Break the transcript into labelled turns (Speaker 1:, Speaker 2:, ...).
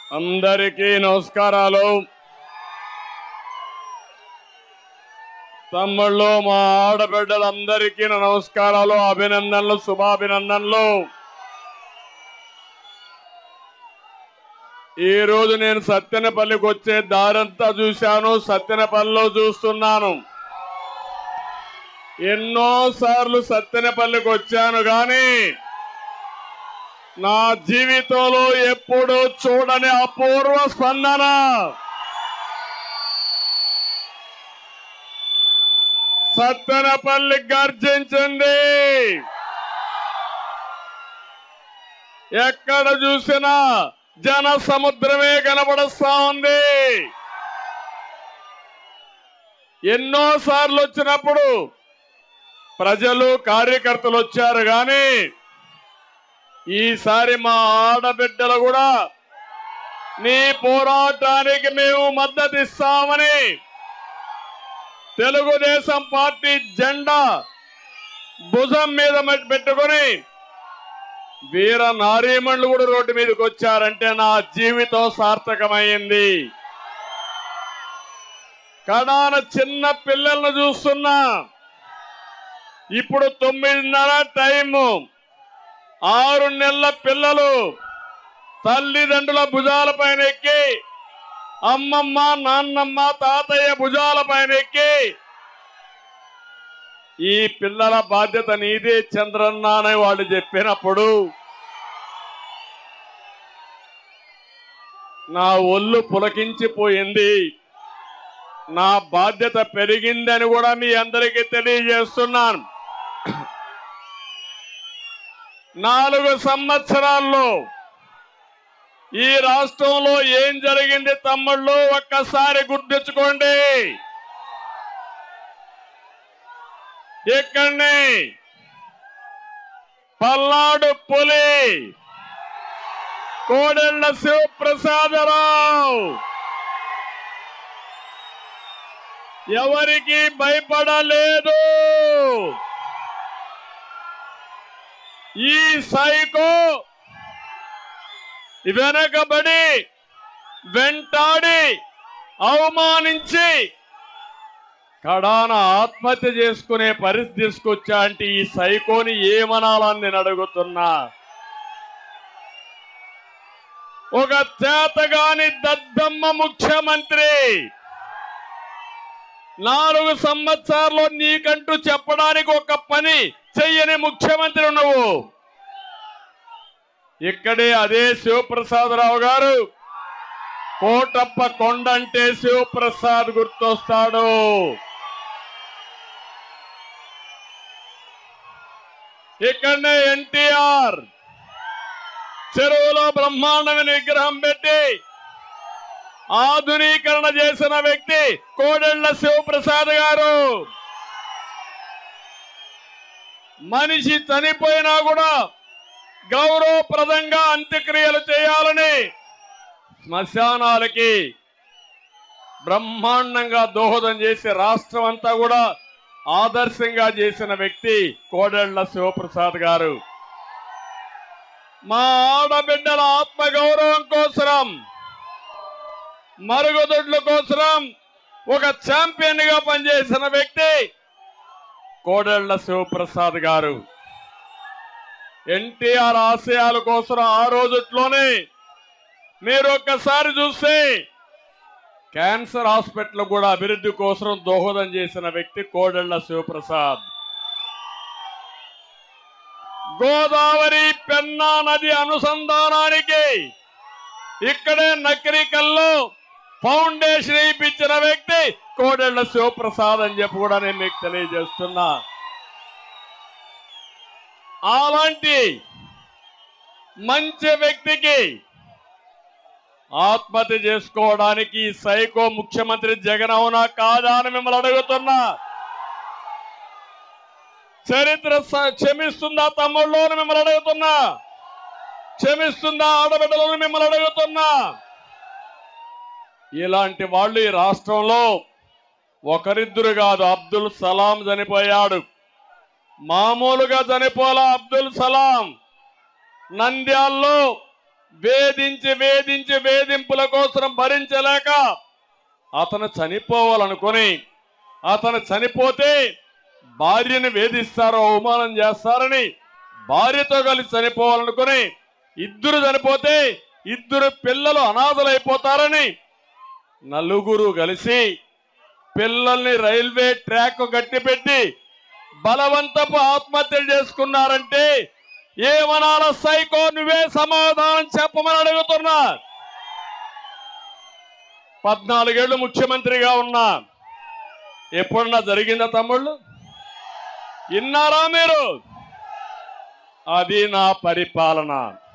Speaker 1: అందరికీ నమస్కారాలు తమ్ముళ్ళు మా ఆడబిడ్డలందరికీ నా నమస్కారాలు అభినందనలు శుభాభినందనలు ఈ రోజు నేను సత్తెనపల్లికి వచ్చే దారంతా చూశాను సత్తెనపల్లిలో చూస్తున్నాను ఎన్నో సార్లు సత్తెనపల్లికి వచ్చాను కానీ నా జీవితంలో ఎప్పుడూ చూడని అపూర్వ స్పందన సత్తెనపల్లి గర్జించింది ఎక్కడ చూసినా జన సముద్రమే కనబడుస్తా ఉంది ఎన్నో సార్లు వచ్చినప్పుడు ప్రజలు కార్యకర్తలు వచ్చారు కానీ ఈసారి మా ఆడబిడ్డలు కూడా నీ పోరాటానికి మేము మద్దతు ఇస్తామని తెలుగుదేశం పార్టీ జెండా భుజం మీద మెట్- పెట్టుకొని వీర నారీమణులు కూడా రోడ్డు మీదకి వచ్చారంటే నా జీవితం సార్థకమైంది కడాన చిన్న పిల్లలను చూస్తున్నా ఇప్పుడు తొమ్మిదిన్నర టైము ఆరు నెలల పిల్లలు తల్లిదండ్రుల భుజాల పైన ఎక్కి అమ్మమ్మ నాన్నమ్మ తాతయ్య భుజాల పైన ఎక్కి ఈ పిల్లల బాధ్యత నీదే చంద్రన్న అని వాళ్ళు చెప్పినప్పుడు నా ఒళ్ళు పులకించిపోయింది నా బాధ్యత పెరిగిందని కూడా మీ అందరికీ తెలియజేస్తున్నాను నాలుగు సంవత్సరాల్లో ఈ రాష్ట్రంలో ఏం జరిగింది తమ్ముళ్ళు ఒక్కసారి గుర్తించుకోండి ఇక్కడిని పల్నాడు పులి కోడెళ్ల శివప్రసాదరావు ఎవరికి భయపడలేదు ఈ సైకో వెనకబడి వెంటాడి అవమానించి కడాన ఆత్మహత్య చేసుకునే పరిస్థితి తీసుకొచ్చా అంటే ఈ సైకోని ఏమనాలని నేను అడుగుతున్నా ఒక చేతగాని దద్దమ్మ ముఖ్యమంత్రి నాలుగు సంవత్సరాల్లో నీకంటూ చెప్పడానికి ఒక పని చెయ్యని ముఖ్యమంత్రి నువ్వు ఇక్కడే అదే శివప్రసాదరావు గారు కోటప్ప కొండ అంటే శివప్రసాద్ గుర్తొస్తాడు ఇక్కడనే ఎన్టీఆర్ చెరువులో బ్రహ్మాండమైన విగ్రహం పెట్టి ఆధునీకరణ చేసిన వ్యక్తి కోడెళ్ల శివప్రసాద్ గారు మనిషి చనిపోయినా కూడా గౌరవప్రదంగా అంత్యక్రియలు చేయాలని శ్మశానాలకి బ్రహ్మాండంగా దోహదం చేసి రాష్ట్రం అంతా కూడా ఆదర్శంగా చేసిన వ్యక్తి కోడెళ్ల శివప్రసాద్ గారు మా ఆడబిడ్డల ఆత్మగౌరవం కోసరం మరుగుదొడ్ల కోసరం ఒక ఛాంపియన్ గా పనిచేసిన వ్యక్తి కోడెళ్ల శివప్రసాద్ గారు ఎన్టీఆర్ ఆశయాల కోసం ఆ రోజుట్లోనే మీరు ఒక్కసారి చూస్తే క్యాన్సర్ హాస్పిటల్ కూడా అభివృద్ధి కోసం దోహదం చేసిన వ్యక్తి కోడెళ్ల శివప్రసాద్ గోదావరి పెన్నా నది అనుసంధానానికి ఇక్కడే నకరికల్లో ఫౌండేషన్ ఇప్పించిన వ్యక్తి కోడెళ్ల శివప్రసాద్ అని చెప్పి కూడా నేను మీకు తెలియజేస్తున్నా అలాంటి మంచి వ్యక్తికి ఆత్మహత్య చేసుకోవడానికి ఈ సైకో ముఖ్యమంత్రి జగన్ అవునా కాదా అని మిమ్మల్ని అడుగుతున్నా చరిత్ర స- క్షమిస్తుందా తమ్ముళ్ళు అని మిమ్మల్ని అడుగుతున్నా క్షమిస్తుందా ఆడబిడ్డలను మిమ్మల్ని అడుగుతున్నా ఇలాంటి వాళ్ళు ఈ రాష్ట్రంలో ఒకరిద్దరు కాదు అబ్దుల్ సలాం చనిపోయాడు మామూలుగా చనిపోలా అబ్దుల్ సలాం నంద్యాల్లో వేధించి వేధించి వేధింపుల కోసం భరించలేక అతను చనిపోవాలనుకొని అతను చనిపోతే భార్యను వేధిస్తారో అవమానం చేస్తారని భార్యతో కలిసి చనిపోవాలనుకుని ఇద్దరు చనిపోతే ఇద్దరు పిల్లలు అనాథలైపోతారని నలుగురు కలిసి పిల్లల్ని రైల్వే ట్రాక్ గట్టిపెట్టి బలవంతపు ఆత్మహత్యలు చేసుకున్నారంటే ఏమనాల సైకో నువ్వే సమాధానం చెప్పమని అడుగుతున్నా పద్నాలుగేళ్లు ముఖ్యమంత్రిగా ఉన్నా ఎప్పుడన్నా జరిగిందా తమ్ముళ్ళు విన్నారా మీరు అది నా పరిపాలన